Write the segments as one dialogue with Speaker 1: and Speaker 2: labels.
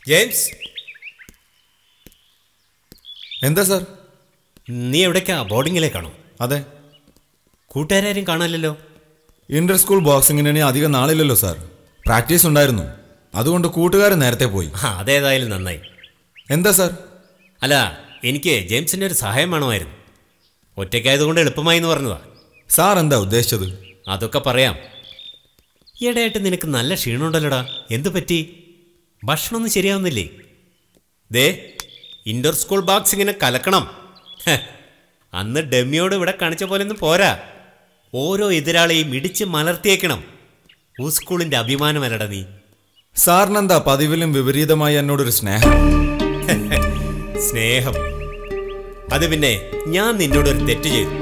Speaker 1: James
Speaker 2: എന്താ sir
Speaker 1: നീ എവിടേക്കാ ബോർഡിങ്ങിലേക്കാണോ
Speaker 2: അതെ
Speaker 1: കൂട്ടുകാരും കാണാനല്ലോ
Speaker 2: ഇന്റർ സ്കൂൾ ബോക്സിങ്ങിന് ഇനി അധികം നാളില്ലല്ലോ സാർ പ്രാക്ടീസ് ഉണ്ടായിരുന്നു അതുകൊണ്ട് കൂട്ടുകാരൻ നേരത്തെ പോയി
Speaker 1: ആ അതേതായാലും നന്നായി
Speaker 2: എന്താ സാർ
Speaker 1: അല്ല എനിക്ക് ജെയിംസിൻ്റെ ഒരു സഹായം വേണമായിരുന്നു ഒറ്റയ്ക്കായതുകൊണ്ട് എളുപ്പമായി എന്ന് പറഞ്ഞതാ
Speaker 2: സാർ എന്താ ഉദ്ദേശിച്ചത്
Speaker 1: അതൊക്കെ പറയാം ഈയിടെയായിട്ട് നിനക്ക് നല്ല ക്ഷീണമുണ്ടല്ലോടാ എന്തു പറ്റി ഭക്ഷണമൊന്നും ശരിയാവുന്നില്ലേ ദേ ഇൻഡോർ സ്കൂൾ ബോക്സിങ്ങിനെ കലക്കണം ഹെ, അന്ന് ഡെമ്മിയോട് ഇവിടെ കാണിച്ച പോലെയൊന്നും പോരാ ഓരോ എതിരാളെയും ഇടിച്ച് മലർത്തിയേക്കണം ഊ സ്കൂളിൻ്റെ അഭിമാനമല്ലടാ നീ
Speaker 2: സാറിനെന്താ പതിവിലും വിപരീതമായി എന്നോടൊരു സ്നേഹം
Speaker 1: സ്നേഹം അത് പിന്നെ ഞാൻ നിന്നോടൊരു തെറ്റ് ചെയ്തു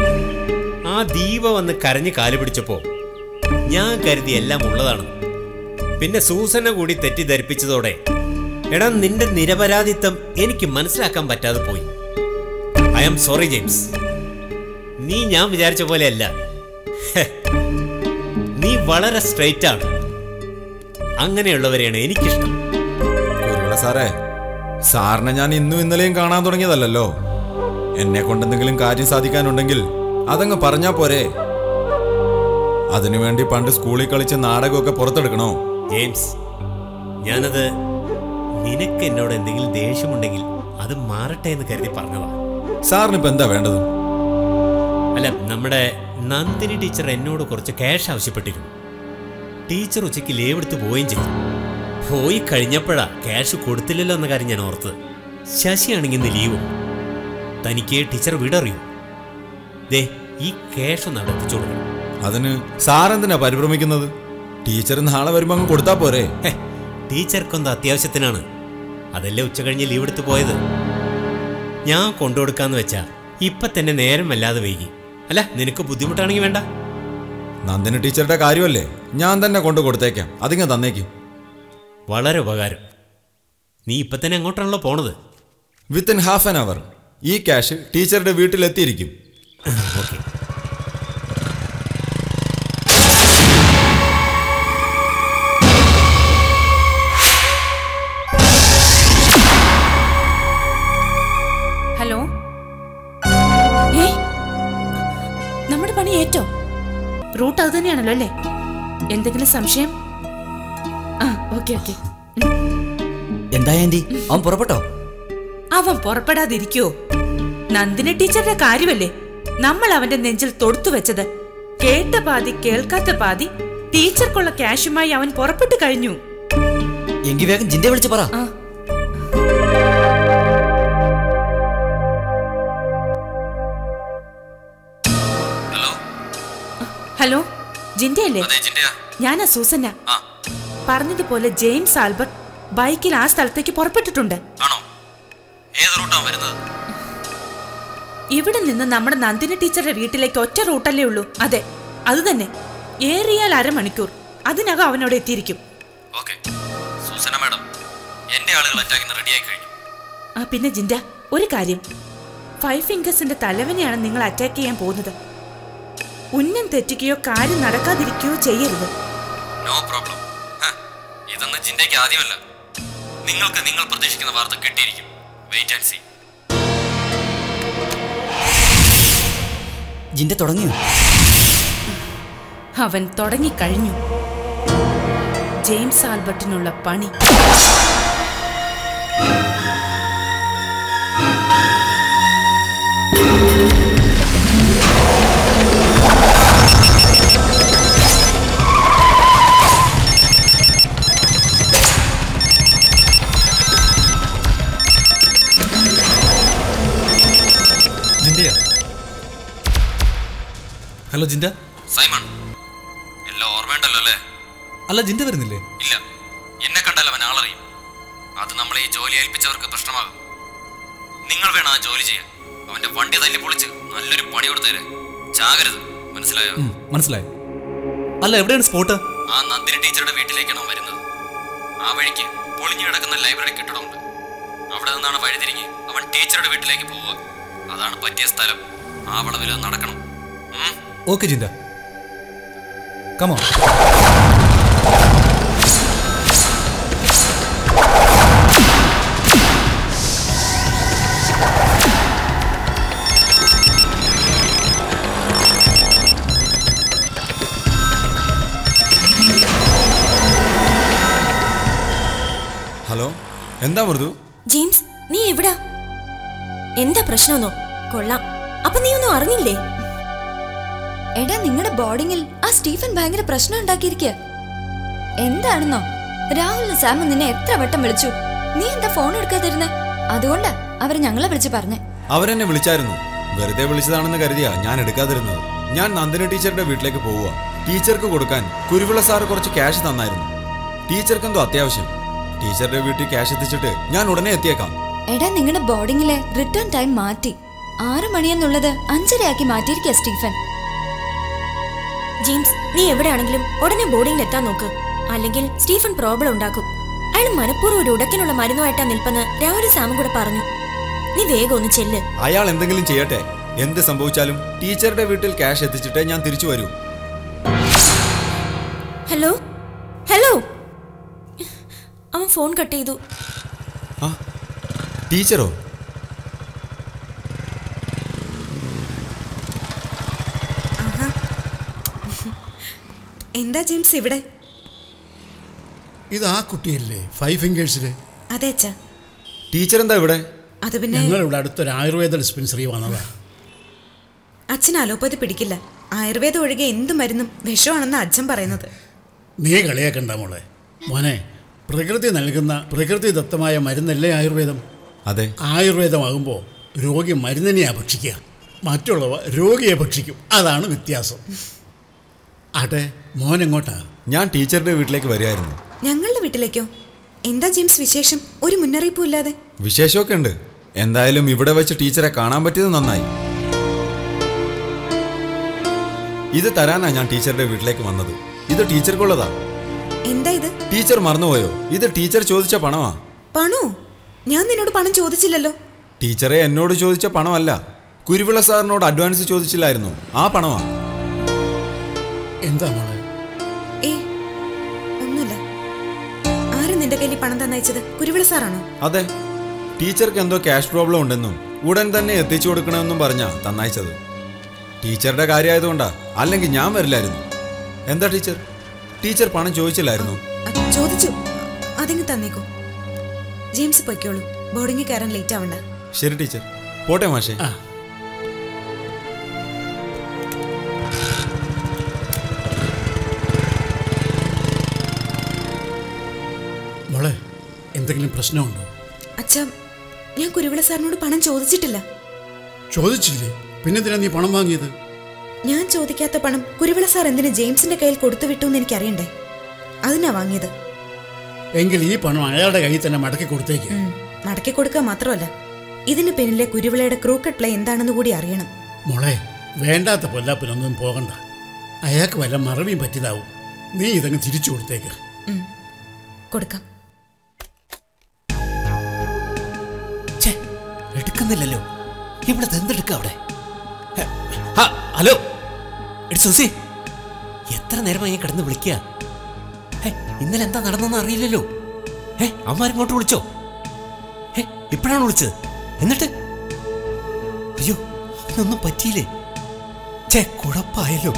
Speaker 1: ആ ദീപ വന്ന് കരഞ്ഞ് കാല് പിടിച്ചപ്പോ ഞാൻ കരുതി എല്ലാം ഉള്ളതാണ് പിന്നെ സൂസനെ കൂടി തെറ്റിദ്ധരിപ്പിച്ചതോടെ എടാ നിന്റെ നിരപരാധിത്വം എനിക്ക് മനസ്സിലാക്കാൻ പറ്റാതെ പോയി ഐ ആം സോറി ജെയിംസ് നീ ഞാൻ വിചാരിച്ച പോലെയല്ല ഹെ, നീ വളരെ സ്ട്രെയിറ്റ് ആണ് അങ്ങനെയുള്ളവരെയാണ് എനിക്കിഷ്ടം
Speaker 2: കുരുവിള സാറേ സാറിനെ ഞാൻ ഇന്നും ഇന്നലെയും കാണാൻ തുടങ്ങിയതല്ലല്ലോ എന്നെ കൊണ്ടെന്തെങ്കിലും കാര്യം സാധിക്കാനുണ്ടെങ്കിൽ അതങ്ങ് പറഞ്ഞാ പോരെ അതിനുവേണ്ടി പണ്ട് സ്കൂളിൽ കളിച്ച നാടകമൊക്കെ പുറത്തെടുക്കണോ
Speaker 1: ജെയിംസ് ഞാനത് നിനക്ക് എന്നോട് എന്തെങ്കിലും ദേഷ്യമുണ്ടെങ്കിൽ അത് മാറട്ടെ എന്ന് കരുതി പറഞ്ഞതാ
Speaker 2: സാറിനിപ്പോ എന്താ വേണ്ടത്
Speaker 1: അല്ല നമ്മുടെ നന്ദിനി ടീച്ചർ എന്നോട് കുറച്ച് ക്യാഷ് ആവശ്യപ്പെട്ടിരുന്നു ടീച്ചർ ഉച്ചയ്ക്ക് ലീവ് എടുത്ത് പോവുകയും ചെയ്തു പോയി കഴിഞ്ഞപ്പോഴാ ക്യാഷ് കൊടുത്തില്ലല്ലോ എന്ന കാര്യം ഞാൻ ഓർത്തത് ശശിയാണെങ്കിൽ ഇന്ന് ലീവും തനിക്ക് ടീച്ചർ വീടറിയൂ ദേ ഈ ക്യാഷ് ഒന്ന് അവിടെ എത്തിച്ചു കൊടുക്കണം
Speaker 2: അതിന് സാറെന്തിനാ പരിഭ്രമിക്കുന്നത് ടീച്ചർ നാളെ വരുമ്പോ അങ്ങ് കൊടുത്താ പോരെ
Speaker 1: ഹെ, ടീച്ചർക്കൊന്ന് അത്യാവശ്യത്തിനാണ് അതല്ലേ ഉച്ച കഴിഞ്ഞ് ലീവ് എടുത്ത് പോയത് ഞാൻ കൊണ്ടുകൊടുക്കാന്ന് വെച്ചാ ഇപ്പൊ തന്നെ നേരം വല്ലാതെ വൈകി അല്ല നിനക്ക് ബുദ്ധിമുട്ടാണെങ്കിൽ വേണ്ട
Speaker 2: നന്ദിനി ടീച്ചറുടെ കാര്യമല്ലേ ഞാൻ തന്നെ കൊണ്ടു കൊടുത്തേക്കാം അതിങ്ങ് തന്നേക്കും
Speaker 1: വളരെ ഉപകാരം നീ ഇപ്പൊ തന്നെ അങ്ങോട്ടാണല്ലോ പോണത്
Speaker 2: വിത്തിൻ ഹാഫ് ആൻ അവർ ഈ ക്യാഷ് ടീച്ചറുടെ വീട്ടിലെത്തിയിരിക്കും
Speaker 1: ഓക്കെ
Speaker 3: ഹലോ ഏ നമ്മുടെ പണി ഏറ്റോ റൂട്ട് അത് തന്നെയാണല്ലോ അല്ലേ എന്തെങ്കിലും സംശയം ആ ഓക്കെ ഓക്കെ
Speaker 4: എന്താ ആന്റി അവൻ പുറപ്പെട്ടോ
Speaker 3: അവൻ പുറപ്പെടാതിരിക്കോ നന്ദിനി ടീച്ചറുടെ കാര്യമല്ലേ നമ്മൾ അവന്റെ നെഞ്ചിൽ തൊടുത്തു വെച്ചത് കേട്ട പാതി കേൾക്കാത്ത പാതി ടീച്ചർക്കുള്ള ക്യാഷുമായി അവൻ പുറപ്പെട്ടു കഴിഞ്ഞു
Speaker 4: എങ്കി വേഗം ജിന്റെ വിളിച്ച് പറ
Speaker 3: ആ
Speaker 5: ഹലോ
Speaker 3: ഹലോ ജിന്റെ അല്ലേ
Speaker 5: അതെ ജിന്റെയാ
Speaker 3: ഞാനാ സൂസന്ന
Speaker 5: ആ
Speaker 3: പറഞ്ഞതുപോലെ ജെയിംസ് ആൽബർട്ട് ബൈക്കിൽ ആ സ്ഥലത്തേക്ക് പുറപ്പെട്ടിട്ടുണ്ട്
Speaker 5: ആണോ ഏത് റൂട്ടാ വരുന്നത്
Speaker 3: ഇവിടെ നിന്ന് നമ്മുടെ നന്ദിനി ടീച്ചറുടെ വീട്ടിലേക്ക് ഒറ്റ റൂട്ടല്ലേ ഉള്ളൂ അതെ അത് തന്നെ ഏറിയാൽ അരമണിക്കൂർ അതിനകം അവനോട് എത്തിയിരിക്കും
Speaker 5: ഓക്കെ സൂസന മാഡം എന്റെ ആളുകൾ അറ്റാക്കിന് റെഡിയായി കഴിഞ്ഞു
Speaker 3: ആ പിന്നെ ജിൻഡ ഒരു കാര്യം ഫൈവ് ഫിംഗേഴ്സിന്റെ തലവനെയാണ് നിങ്ങൾ അറ്റാക്ക് ചെയ്യാൻ പോകുന്നത് ഉന്നം തെറ്റിക്കുകയോ കാര്യം നടക്കാതിരിക്കുകയോ ചെയ്യരുത്
Speaker 5: നോ പ്രോബ്ലം ഇതൊന്നും ജിന്റയ്ക്ക് ആദ്യമല്ല നിങ്ങൾക്ക് നിങ്ങൾ പ്രതീക്ഷിക്കുന്ന വാർത്ത കിട്ടിയിരിക്കും വെയിറ്റ് ആൻഡ് സീ
Speaker 4: ജിന്റെ തുടങ്ങിയോ
Speaker 3: അവൻ തുടങ്ങിക്കഴിഞ്ഞു ജെയിംസ് ആൽബർട്ടിനുള്ള പണി
Speaker 6: ജിന്റയാ ഹലോ ജിന്റ
Speaker 5: സൈമൺ എല്ലാം ഓർമ്മയുണ്ടല്ലോ അല്ലേ
Speaker 6: അല്ല ജിന്റ വരുന്നില്ലേ
Speaker 5: ഇല്ല എന്നെ കണ്ടാൽ അവൻ ആളറിയും അത് നമ്മളെ ഈ ജോലി ഏൽപ്പിച്ചവർക്ക് പ്രശ്നമാകും നിങ്ങൾ വേണം ആ ജോലി ചെയ്യാൻ അവന്റെ വണ്ടി തല്ലി പൊളിച്ച് നല്ലൊരു പണി കൊടുത്തേരെ ചാകരുത് മനസ്സിലായോ
Speaker 6: ഉം, മനസ്സിലായി അല്ല എവിടെയാണ് സ്പോട്ട്
Speaker 5: ആ നന്ദിനി ടീച്ചറുടെ വീട്ടിലേക്കാണ് അവൻ വരുന്നത് ആ വഴിക്ക് പൊളിഞ്ഞു കിടക്കുന്ന ലൈബ്രറി കെട്ടിടമുണ്ട് അവിടെ നിന്നാണ് വഴിതിരിഞ്ഞ് അവൻ ടീച്ചറുടെ വീട്ടിലേക്ക് പോവുക അതാണ് പറ്റിയ സ്ഥലം ആ വളവിൽ അത് നടക്കണം ഉം?
Speaker 6: ഓക്കെ ജിന്റ കമോ
Speaker 2: ഹലോ എന്താ മൃദു
Speaker 7: ജെയിംസ് നീ എവിടാ എന്താ പ്രശ്നമെന്നോ കൊള്ളാം അപ്പൊ നീ ഒന്നും അറിഞ്ഞില്ലേ
Speaker 8: എടാ നിങ്ങളുടെ ബോർഡിങ്ങിൽ ആ സ്റ്റീഫൻ ഭയങ്കര പ്രശ്നം ഉണ്ടാക്കിയിരിക്കുക എന്താണെന്നോ രാഹുലിന് സാമും നിന്നെ എത്ര വട്ടം വിളിച്ചു നീ എന്താ ഫോൺ എടുക്കാതിരുന്നെ അതുകൊണ്ടാ അവര് ഞങ്ങളെ വിളിച്ച് പറഞ്ഞേ
Speaker 2: അവരെന്നെ വിളിച്ചായിരുന്നു വെറുതെ വിളിച്ചതാണെന്ന് കരുതിയാ ഞാൻ എടുക്കാതിരുന്നത് ഞാൻ നന്ദിനി ടീച്ചറുടെ വീട്ടിലേക്ക് പോവുക ടീച്ചർക്ക് കൊടുക്കാൻ കുരുവിള സാറ് കുറച്ച് ക്യാഷ് തന്നായിരുന്നു ടീച്ചർക്ക് എന്തോ അത്യാവശ്യം ടീച്ചറുടെ വീട്ടിൽ ക്യാഷ് എത്തിച്ചിട്ട് ഞാൻ ഉടനെ എത്തിയേക്കാം
Speaker 8: എടാ നിങ്ങളുടെ ബോർഡിങ്ങിലെ റിട്ടേൺ ടൈം മാറ്റി ആറു മണിയെന്നുള്ളത് അഞ്ചരയാക്കി മാറ്റിയിരിക്കുക സ്റ്റീഫൻ
Speaker 7: ജെയിംസ് നീ എവിടെയാണെങ്കിലും ഉടനെ ബോർഡിംഗിൽ എത്താൻ നോക്ക് അല്ലെങ്കിൽ സ്റ്റീഫൻ പ്രോബ്ലം ഉണ്ടാക്കും അയാൾ മനഃപൂർവ്വം ഒരു ഉടക്കിനുള്ള മരുന്നുമായിട്ടാ നിൽപ്പെന്ന് രാവിലെ സാമും കൂടെ പറഞ്ഞു നീ വേഗം ഒന്ന് ചെല്ല്
Speaker 2: അയാൾ എന്തെങ്കിലും ചെയ്യട്ടെ എന്ത് സംഭവിച്ചാലും ടീച്ചറുടെ വീട്ടിൽ ക്യാഷ് എത്തിച്ചിട്ടേ ഞാൻ തിരിച്ചു വരൂ
Speaker 7: ഹലോ ഹലോ അവൻ ഫോൺ കട്ട് ചെയ്തു
Speaker 2: ആ ടീച്ചറോ
Speaker 3: എന്താ ജെയിംസ് ഇവിടെ
Speaker 9: ഇത് ആ കുട്ടിയല്ലേ ഫൈവ് ഫിംഗേഴ്സില്
Speaker 3: അതെ അച്ഛാ
Speaker 2: ടീച്ചർ എന്താ ഇവിടെ
Speaker 3: അത് പിന്നെ
Speaker 9: ഞങ്ങൾ ഇവിടെ അടുത്തൊരു ആയുർവേദ ഡിസ്പെൻസറി വന്നതാ
Speaker 3: അച്ഛൻ അലോപ്പതി പിടിക്കില്ല ആയുർവേദം ഒഴികെ എന്ത് മരുന്നും വിഷമാണെന്ന് അച്ഛൻ പറയുന്നത്
Speaker 9: നീ കളിയാക്കണ്ട മോളെ മോനെ പ്രകൃതി നൽകുന്ന പ്രകൃതിദത്തമായ മരുന്നല്ലേ ആയുർവേദം
Speaker 2: അതെ
Speaker 9: ആയുർവേദമാകുമ്പോൾ രോഗി മരുന്നിനെ ഭക്ഷിക്കുക മറ്റുള്ളവ രോഗിയെ ഭക്ഷിക്കും അതാണ് വ്യത്യാസം ആട്ടെ മോൻ എങ്ങോട്ടാ
Speaker 2: ഞാൻ ടീച്ചറുടെ വീട്ടിലേക്ക് വരികയായിരുന്നു
Speaker 3: ഞങ്ങളുടെ വീട്ടിലേക്കോ എന്താ ജെയിംസ് വിശേഷം ഒരു മുന്നറിയിപ്പും ഇല്ലാതെ
Speaker 2: വിശേഷമൊക്കെ ഉണ്ട് എന്തായാലും ഇവിടെ വെച്ച് ടീച്ചറെ കാണാൻ പറ്റിയത് നന്നായി ഇത് തരാനാ ഞാൻ ടീച്ചറുടെ വീട്ടിലേക്ക് വന്നത് ഇത് ടീച്ചർക്കുള്ളതാ
Speaker 3: എന്താ ഇത്
Speaker 2: ടീച്ചർ മറന്നുപോയോ ഇത് ടീച്ചർ ചോദിച്ച പണമാ
Speaker 3: പണോ ഞാൻ നിന്നോട് പണം ചോദിച്ചില്ലല്ലോ
Speaker 2: ടീച്ചറെ എന്നോട് ചോദിച്ച പണമല്ല കുരുവിള സാറിനോട് അഡ്വാൻസ് ചോദിച്ചില്ലായിരുന്നു ആ പണമാ
Speaker 9: എന്താ മോളെ
Speaker 3: ഏ ഒന്നുമില്ല ആരും നിന്റെ കയ്യിൽ ഈ പണം തന്നയച്ചത് കുരുവിള സാറാണോ
Speaker 2: അതെ ടീച്ചർക്ക് എന്തോ ക്യാഷ് പ്രോബ്ലം ഉണ്ടെന്നും ഉടൻ തന്നെ എത്തിച്ചു കൊടുക്കണമെന്നും പറഞ്ഞാ തന്നയച്ചത് ടീച്ചറുടെ കാര്യമായതുകൊണ്ടാ അല്ലെങ്കിൽ ഞാൻ വരില്ലായിരുന്നു എന്താ ടീച്ചർ ടീച്ചർ പണം ചോദിച്ചില്ലായിരുന്നു
Speaker 3: അത് ചോദിച്ചു അതിങ്ങ് തന്നേക്കൂ ജെയിംസ് പൊയ്ക്കോളൂ ബോർഡിങ്ങിൽ കയറാൻ ലേറ്റ് ആവണ്ട
Speaker 2: ശരി ടീച്ചർ പോട്ടെ മാഷേ
Speaker 9: ആ മോളെ എന്തെങ്കിലും പ്രശ്നമുണ്ടോ
Speaker 3: അച്ഛാ ഞാൻ കുരുവിള സാറിനോട് പണം ചോദിച്ചിട്ടില്ല
Speaker 9: ചോദിച്ചില്ലേ പിന്നെന്തിനാ നീ പണം വാങ്ങിയത്
Speaker 3: ഞാൻ ചോദിക്കാത്ത പണം കുരുവിള സാർ എന്തിന് ജെയിംസിന്റെ കയ്യിൽ കൊടുത്തു വിട്ടു എന്ന് എനിക്കറിയണ്ടേ അതിനാ വാങ്ങിയത്
Speaker 9: എങ്കിൽ ഈ പണം അയാളുടെ കയ്യിൽ തന്നെ മടക്കി കൊടുത്തേക്ക്
Speaker 3: ഉം, മടക്കി കൊടുക്കുക മാത്രമല്ല ഇതിന് പിന്നിലെ കുരുവിളയുടെ ക്രൂക്കറ്റ് പ്ലേ എന്താണെന്ന് കൂടി അറിയണം
Speaker 9: മോളെ വേണ്ടാത്ത പൊല്ലാപ്പിനൊന്നും പോകണ്ട അയാൾക്ക് വല്ല മറവിയും പറ്റിയതാവും നീ ഇതങ്ങ് തിരിച്ചു കൊടുത്തേക്ക്
Speaker 3: കൊടുക്കാം
Speaker 1: ഛേ, എടുക്കുന്നില്ലല്ലോ ഇവിടെ എന്തെടുക്ക അവിടെ ഹെ, ആ, ഹലോ എടി സുസി എത്ര നേരമായി ഞാൻ കിടന്ന് വിളിക്കുക ഹെ, ഇന്നലെ എന്താ നടന്നെന്ന് അറിയില്ലല്ലോ ഏ അമ്മാരിങ്ങോട്ട് വിളിച്ചോ ഏ ഇപ്പോഴാണ് വിളിച്ചത് എന്നിട്ട് അയ്യോ അതിനൊന്നും പറ്റിയില്ലേ ഛേ കുഴപ്പമായല്ലോ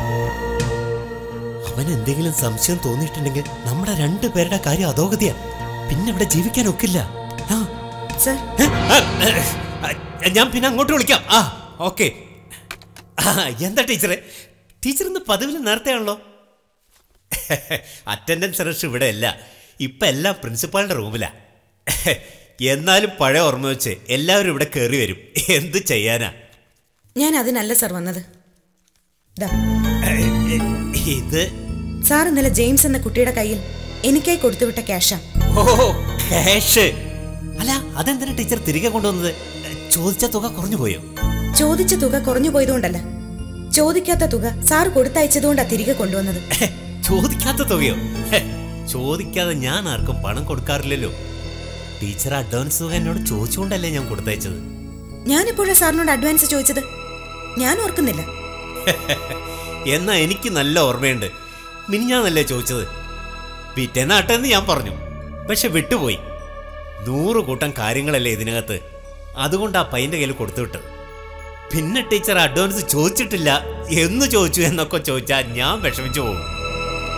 Speaker 1: അവൻ എന്തെങ്കിലും സംശയം തോന്നിയിട്ടുണ്ടെങ്കിൽ നമ്മുടെ രണ്ടുപേരുടെ കാര്യം അധോഗതിയാ പിന്നെ ഇവിടെ ജീവിക്കാൻ ഒക്കില്ല ആ
Speaker 3: സർ
Speaker 1: ഏ? ആ, ഏ, ആ, ഞാൻ പിന്നെ അങ്ങോട്ട് വിളിക്കാം ആ ഓക്കെ എന്താ ടീച്ചറെ ടീച്ചർ ഇന്ന് പതിവിൽ നേരത്തെയാണല്ലോ അറ്റൻഡൻസ് റഷ് ഇവിടെ അല്ല ഇപ്പം എല്ലാം പ്രിൻസിപ്പാളിൻ്റെ റൂമിലാ എന്നാലും പഴയ ഓർമ്മ വെച്ച് എല്ലാവരും ഇവിടെ കയറി വരും എന്ത് ചെയ്യാനാ
Speaker 3: ഞാൻ അതിനല്ല സർ വന്നത് ദാ
Speaker 1: ഏ, ഏ, ഇത്
Speaker 3: സാർ ഇന്നലെ ജെയിംസ് എന്ന കുട്ടിയുടെ കയ്യിൽ എനിക്കായി കൊടുത്തുവിട്ട ക്യാഷാ
Speaker 1: ഓ ക്യാഷ് അല്ല അതെന്തിനാ ടീച്ചർ തിരികെ കൊണ്ടുവന്നത് ചോദിച്ച തുക കുറഞ്ഞു പോയോ
Speaker 3: ചോദിച്ച തുക കുറഞ്ഞു പോയതുകൊണ്ടല്ല ചോദിക്കാത്ത തുക സാർ കൊടുത്തയച്ചതുകൊണ്ടാ തിരികെ കൊണ്ടുവന്നത്
Speaker 1: ഹെ, ചോദിക്കാത്ത തുകയോ ഹെ, ചോദിക്കാതെ ഞാൻ ആർക്കും പണം കൊടുക്കാറില്ലല്ലോ ടീച്ചർ അഡ്വാൻസ് തുക എന്നോട് ചോദിച്ചുകൊണ്ടല്ലേ ഞാൻ കൊടുത്തയച്ചത്
Speaker 3: ഞാനിപ്പോഴാ സാറിനോട് അഡ്വാൻസ് ചോദിച്ചത് ഞാൻ ഓർക്കുന്നില്ല
Speaker 1: എന്നാ എനിക്ക് നല്ല ഓർമ്മയുണ്ട് മിനിഞ്ഞാന്നല്ലേ ചോദിച്ചത് പിറ്റേന്നാട്ടെന്ന് ഞാൻ പറഞ്ഞു പക്ഷെ വിട്ടുപോയി നൂറ് കൂട്ടം കാര്യങ്ങളല്ലേ ഇതിനകത്ത് അതുകൊണ്ട് ആ പയ്യന്റെ കയ്യിൽ കൊടുത്തു വിട്ടത് പിന്നെ ടീച്ചർ അഡ്വാൻസ് ചോദിച്ചിട്ടില്ല എന്ന് ചോദിച്ചു എന്നൊക്കെ ചോദിച്ചാൽ ഞാൻ വിഷമിച്ചു പോകും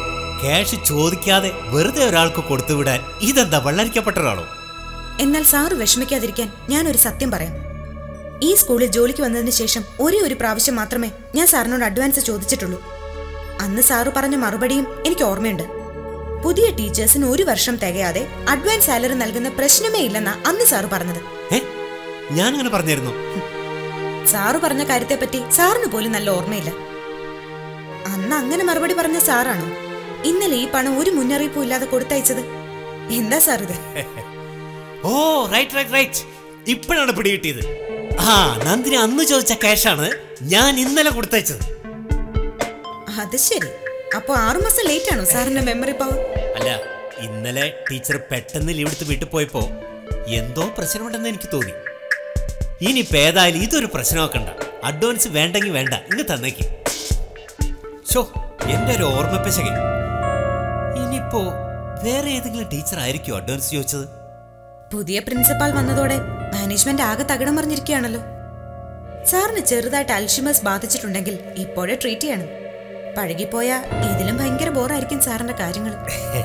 Speaker 1: ക്യാഷ് ചോദിക്കാതെ വെറുതെ ഒരാൾക്ക് കൊടുത്തുവിടാൻ ഇതെന്താ വെള്ളരിക്കപ്പെട്ട ഒരാളോ
Speaker 10: എന്നാൽ സാറ് വിഷമിക്കാതിരിക്കാൻ ഞാനൊരു സത്യം പറയാം ഈ സ്കൂളിൽ ജോലിക്ക് വന്നതിന് ശേഷം ഒരേ ഒരു പ്രാവശ്യം മാത്രമേ ഞാൻ സാറിനോട് അഡ്വാൻസ് ചോദിച്ചിട്ടുള്ളൂ അന്ന് സാറ് പറഞ്ഞ മറുപടിയും എനിക്ക് ഓർമ്മയുണ്ട് പുതിയ ടീച്ചേഴ്സിന് ഒരു വർഷം തികയാതെ അഡ്വാൻസ് സാലറി നൽകുന്ന പ്രശ്നമേ ഇല്ലെന്നാ അന്ന് സാറ് പറഞ്ഞത്
Speaker 1: ഏ ഞാൻ അങ്ങനെ പറഞ്ഞിരുന്നു
Speaker 10: സാറ് പറഞ്ഞ കാര്യത്തെപ്പറ്റി സാറിന് പോലും നല്ല ഓർമ്മയില്ല അന്ന് അങ്ങനെ മറുപടി പറഞ്ഞ സാറാണോ ഇന്നലെ ഈ പണം ഒരു മുന്നറിയിപ്പും ഇല്ലാതെ കൊടുത്തയച്ചത് എന്താ സാർ ഇത്
Speaker 1: ഓ റൈറ്റ് റൈറ്റ് റൈറ്റ് ഇപ്പോഴാണ് പിടികിട്ടിയത് ആ നന്ദിനി അന്ന് ചോദിച്ച ക്യാഷാണ് ഞാൻ ഇന്നലെ കൊടുത്തയച്ചത്
Speaker 10: അത് ശരി അപ്പൊ ആറുമാസം ലേറ്റ് ആണോ സാറിന്റെ മെമ്മറി പവർ
Speaker 1: അല്ല ഇന്നലെ ടീച്ചർ പെട്ടെന്ന് ലീവ് എടുത്ത് വീട്ടിൽ പോയപ്പോ എന്തോ പ്രശ്നമുണ്ടെന്ന് എനിക്ക് തോന്നി ഇനിയിപ്പോ ഏതായാലും ഇതൊരു പ്രശ്നമാക്കണ്ട അഡ്വാൻസ് വേണ്ടെങ്കിൽ വേണ്ട ഇങ്ങ് തന്നേക്ക് ഷോ എന്റെ ഒരു ഓർമ്മ പെശകെ ഇനിയിപ്പോ വേറെ ഏതെങ്കിലും ടീച്ചർ ആയിരിക്കും അഡ്വാൻസ് ചോദിച്ചത്
Speaker 10: പുതിയ പ്രിൻസിപ്പാൾ വന്നതോടെ മാനേജ്മെന്റ് ആകെ തകിടം മറിഞ്ഞിരിക്കുകയാണല്ലോ സാറിന് ചെറുതായിട്ട് അൽഷിമസ് ബാധിച്ചിട്ടുണ്ടെങ്കിൽ ഇപ്പോഴേ ട്രീറ്റ് ചെയ്യണം പഴകിപ്പോയ ഇതിലും ഭയങ്കര ബോറായിരിക്കും സാറിന്റെ കാര്യങ്ങൾ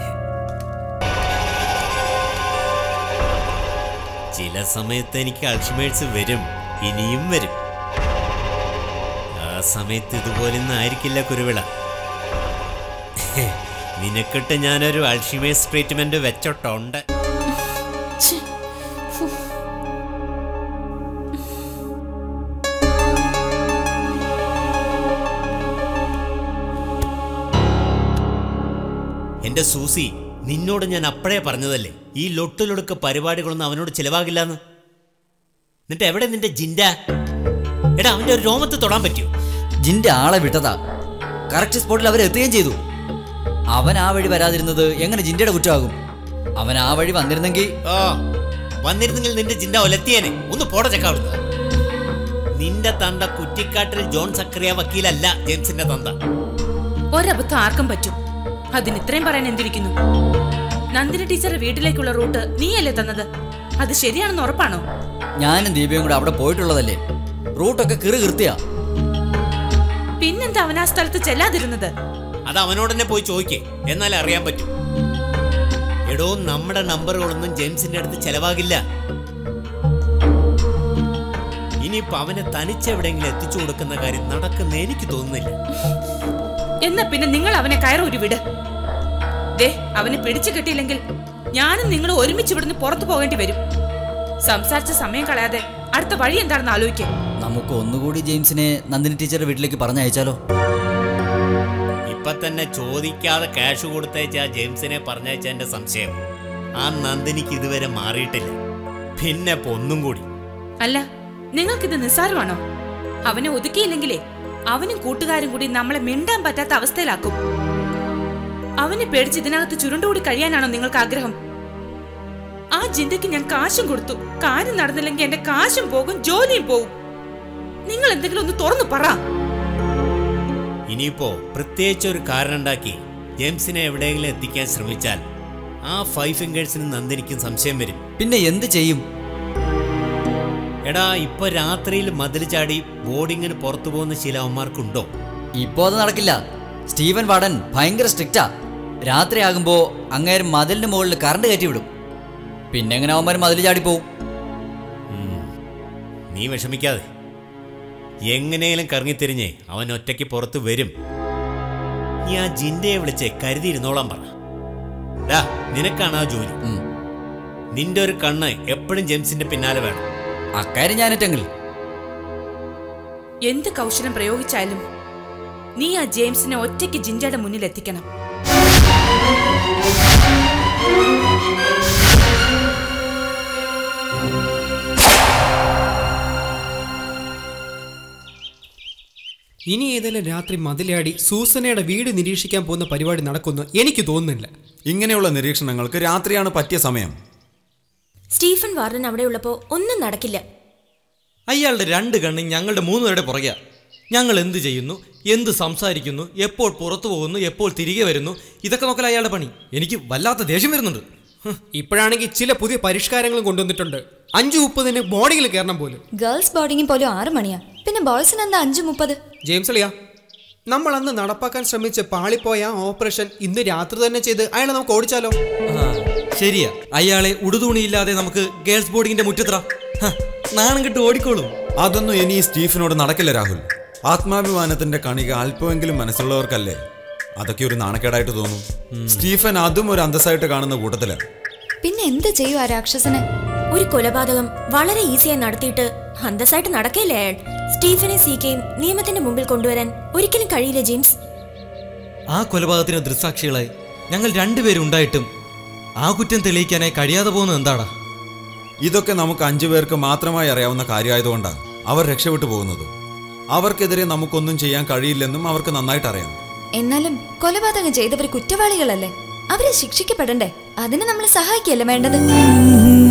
Speaker 1: ചില സമയത്ത് എനിക്ക് അൾഷിമേഴ്സ് വരും ഇനിയും വരും ആ സമയത്ത് ഇതുപോലൊന്നും ആയിരിക്കില്ല കുരുവിള നിനക്കിട്ട് ഞാനൊരു അൾഷിമേഴ്സ് ട്രീറ്റ്മെന്റ് വെച്ചോട്ടുണ്ട് എന്റെ സൂസി നിന്നോട് ഞാൻ അപ്പോഴേ പറഞ്ഞതല്ലേ ഈ ലൊട്ടിലൊടുക്ക് പരിപാടികളൊന്നും അവനോട് ചിലവാകില്ലെന്ന് എന്നിട്ട് എവിടെ നിന്റെ ജിൻഡ എടാ അവന്റെ ഒരു രോമത്ത് തൊടാൻ പറ്റിയോ
Speaker 4: ജിന്റെ ആളെ വിട്ടതാ കറക്റ്റ് സ്പോട്ടിൽ അവരെത്തുകയും ചെയ്തു അവൻ ആ വഴി വരാതിരുന്നത് എങ്ങനെ ജിന്റയുടെ കുറ്റമാകും അവൻ ആ വഴി വന്നിരുന്നെങ്കിൽ
Speaker 1: ഓ വന്നിരുന്നെങ്കിൽ നിന്റെ ജിൻഡ ഒലത്തിയേനെ ഒന്ന് പോട ചെക്കാവിടുന്നത് നിന്റെ തന്ത കുറ്റിക്കാട്ടിൽ ജോൺ സക്രിയ വക്കീലല്ല ജെയിംസിന്റെ തന്ത
Speaker 3: ഒരബദ്ധം ആർക്കും പറ്റും അതിന് ഇത്രയും പറയാൻ എന്തിരിക്കുന്നു നന്ദിനി ടീച്ചറുടെ വീട്ടിലേക്കുള്ള റൂട്ട് നീയല്ലേ തന്നത് അത് ശരിയാണെന്ന് ഉറപ്പാണോ
Speaker 4: ഞാനും ദീപയും കൂടെ അവിടെ പോയിട്ടുള്ളതല്ലേ റൂട്ടൊക്കെ കിറു കൃത്യാ
Speaker 3: പിന്നെന്താ അവൻ ആ സ്ഥലത്ത് ചെല്ലാതിരുന്നത്
Speaker 1: അത് അവനോട് തന്നെ പോയി ചോദിക്കേ എന്നാലേ അറിയാൻ പറ്റും എടോ നമ്മുടെ നമ്പറുകളൊന്നും ജെയിംസിന്റെ അടുത്ത് ചെലവാകില്ല ഇനിയിപ്പോ അവനെ തനിച്ചെവിടെയെങ്കിലും എത്തിച്ചു കൊടുക്കുന്ന കാര്യം നടക്കുന്ന എനിക്ക് തോന്നുന്നില്ല
Speaker 3: എന്നാ പിന്നെ നിങ്ങൾ അവനെ കയറൂരി വിട് ദേ അവനെ പിടിച്ചു കിട്ടിയില്ലെങ്കിൽ ഞാനും നിങ്ങളും ഒരുമിച്ച് ഇവിടുന്ന് പുറത്തു പോകേണ്ടി വരും സംസാരിച്ച സമയം കളയാതെ അടുത്ത വഴി എന്താണെന്ന് ആലോചിക്കാം
Speaker 4: നമുക്ക് ഒന്നുകൂടി ജെയിംസിനെ നന്ദിനി ടീച്ചറുടെ വീട്ടിലേക്ക് പറഞ്ഞയച്ചാലോ
Speaker 1: ഇപ്പൊ തന്നെ ചോദിക്കാതെ ക്യാഷ് കൊടുത്തയച്ച ആ ജെയിംസിനെ പറഞ്ഞയച്ച എന്റെ സംശയം ആ നന്ദിനിക്ക് ഇതുവരെ മാറിയിട്ടില്ല പിന്നെ ഇപ്പൊ ഒന്നും കൂടി
Speaker 3: അല്ല നിങ്ങൾക്കിത് നിസ്സാരമാണോ അവനെ ഒതുക്കിയില്ലെങ്കിലേ അവനും കൂട്ടുകാരും കൂടി നമ്മളെ മിണ്ടാൻ പറ്റാത്ത അവസ്ഥയിലാക്കും അവനെ പേടിച്ച് ഇതിനകത്ത് ചുരുണ്ടുകൂടി കഴിയാനാണോ നിങ്ങൾക്ക് ആഗ്രഹം ആ ജിന്തയ്ക്ക് ഞാൻ കാശും കൊടുത്തു കാര്യം നടന്നില്ലെങ്കിൽ എന്റെ കാശും പോകും ജോലിയും പോകും നിങ്ങൾ എന്തെങ്കിലും ഒന്ന് തുറന്നു പറ
Speaker 1: ഇനിയിപ്പോ പ്രത്യേകിച്ച് ഒരു കാരണം ഉണ്ടാക്കി ജെയിംസിനെ എവിടെയെങ്കിലും എത്തിക്കാൻ ശ്രമിച്ചാൽ ആ ഫൈവ് ഫിംഗേഴ്സിന് നന്ദിനിക്കും സംശയം വരും
Speaker 4: പിന്നെ എന്ത് ചെയ്യും
Speaker 1: എടാ ഇപ്പൊ രാത്രിയിൽ മതിൽ ചാടി ബോർഡിങ്ങിന് പുറത്തു പോകുന്ന ചില അവന്മാർക്കുണ്ടോ
Speaker 4: ഇപ്പോ അത് നടക്കില്ല സ്റ്റീവൻ വാർഡൻ ഭയങ്കര സ്ട്രിക്റ്റാ രാത്രിയാകുമ്പോ അങ്ങേരും മതിലിന് മുകളിൽ കറണ്ട് കയറ്റി വിടും പിന്നെ എങ്ങനെ അവന്മാർ മതിൽ ചാടിപ്പോവും
Speaker 1: നീ വിഷമിക്കാതെ എങ്ങനെയും കറങ്ങിത്തിരിഞ്ഞേ അവൻ ഒറ്റയ്ക്ക് പുറത്ത് വരും നീ ആ ജിൻഡയെ വിളിച്ച് കരുതിയിരുന്നോളാൻ പറ ഡാ നിനക്കാണ് ആ ജോലി നിന്റെ ഒരു കണ്ണ് എപ്പോഴും ജെയിംസിന്റെ പിന്നാലെ വേണം
Speaker 4: അക്കാര്യം ഞാനറ്റെങ്കിൽ
Speaker 3: എന്ത് കൗശലം പ്രയോഗിച്ചാലും നീ ആ ജെയിംസിനെ ഒറ്റയ്ക്ക് ജിഞ്ചയുടെ മുന്നിൽ എത്തിക്കണം
Speaker 11: ഇനി ഏതെങ്കിലും രാത്രി മതിലാടി സൂസനയുടെ വീട് നിരീക്ഷിക്കാൻ പോകുന്ന പരിപാടി നടക്കുന്നു എനിക്ക് തോന്നുന്നില്ല
Speaker 2: ഇങ്ങനെയുള്ള നിരീക്ഷണങ്ങൾക്ക് രാത്രിയാണ് പറ്റിയ സമയം
Speaker 7: സ്റ്റീഫൻ വാർഡൻ അവിടെ ഉള്ളപ്പോ ഒന്നും നടക്കില്ല
Speaker 12: അയാളുടെ രണ്ട് കണ്ണും ഞങ്ങളുടെ മൂന്നുപേരുടെ പുറകെയാ ഞങ്ങൾ എന്ത് ചെയ്യുന്നു എന്ത് സംസാരിക്കുന്നു എപ്പോൾ പുറത്തു പോകുന്നു എപ്പോൾ തിരികെ വരുന്നു ഇതൊക്കെ നോക്കല അയാളുടെ പണി എനിക്ക് വല്ലാത്ത ദേഷ്യം വരുന്നുണ്ട്
Speaker 11: ഇപ്പോഴാണെങ്കിൽ ചില പുതിയ പരിഷ്കാരങ്ങളും കൊണ്ടുവന്നിട്ടുണ്ട് അഞ്ചു മുപ്പതിന് മോർണിംഗിൽ കയറണം പോലും
Speaker 8: ഗേൾസ് ബോർഡിംഗിൽ പോലും ആറ് മണിയാ പിന്നെ ബോയ്സിന് എന്താ അഞ്ചു മുപ്പത്
Speaker 11: ജെയിംസ് അളിയാ നമ്മൾ അന്ന് നടപ്പാക്കാൻ ശ്രമിച്ച് പാളിപ്പോയ ആ ഓപ്പറേഷൻ ഇന്ന് രാത്രി തന്നെ ചെയ്ത് അയാളെ നമുക്ക് ഓടിച്ചാലോ
Speaker 12: ആ, ശരിയാ അയാളെ ഉടുതുണിയില്ലാതെ നമുക്ക് ഗേൾസ് ബോർഡിങ്ങിന്റെ മുറ്റത്ര ഹ, നാണം കിട്ട് ഓടിക്കോളും
Speaker 2: അതൊന്നും ഇനി ഈ സ്റ്റീഫനോട് നടക്കില്ല രാഹുൽ ആത്മാഭിമാനത്തിന്റെ കണിക അല്പമെങ്കിലും മനസ്സുള്ളവർക്കല്ലേ അതൊക്കെ ഒരു നാണക്കേടായിട്ട് തോന്നും സ്റ്റീഫൻ അതും ഒരു അന്തസ്സായിട്ട് കാണുന്ന കൂട്ടത്തിലാണ്
Speaker 8: പിന്നെ എന്ത് ചെയ്യും ആ രാക്ഷസന്
Speaker 7: ഒരു കൊലപാതകം വളരെ ഈസിയായി നടത്തിയിട്ട് അന്തസ്സായിട്ട് നടക്കയില്ലേ അയാൾ സ്റ്റീഫനെ സീക്കയും നിയമത്തിന്റെ മുമ്പിൽ കൊണ്ടുവരാൻ ഒരിക്കലും കഴിയില്ല ജെയിംസ്
Speaker 12: ആ കൊലപാതകത്തിന് ദൃസാക്ഷികളായി ഞങ്ങൾ രണ്ടുപേരും ഉണ്ടായിട്ടും ആ കുറ്റം തെളിയിക്കാനായി കഴിയാതെ പോകുന്നത് എന്താടാ
Speaker 2: ഇതൊക്കെ നമുക്ക് അഞ്ചു പേർക്ക് മാത്രമായി അറിയാവുന്ന കാര്യമായതുകൊണ്ടാണ് അവർ രക്ഷപ്പെട്ടു പോകുന്നത് അവർക്കെതിരെ നമുക്കൊന്നും ചെയ്യാൻ കഴിയില്ലെന്നും അവർക്ക് നന്നായിട്ട് അറിയാം
Speaker 8: എന്നാലും കൊലപാതകം ചെയ്തവർ കുറ്റവാളികളല്ലേ അവരെ ശിക്ഷിക്കപ്പെടണ്ടേ അതിന് നമ്മൾ സഹായിക്കല്ലേ വേണ്ടത്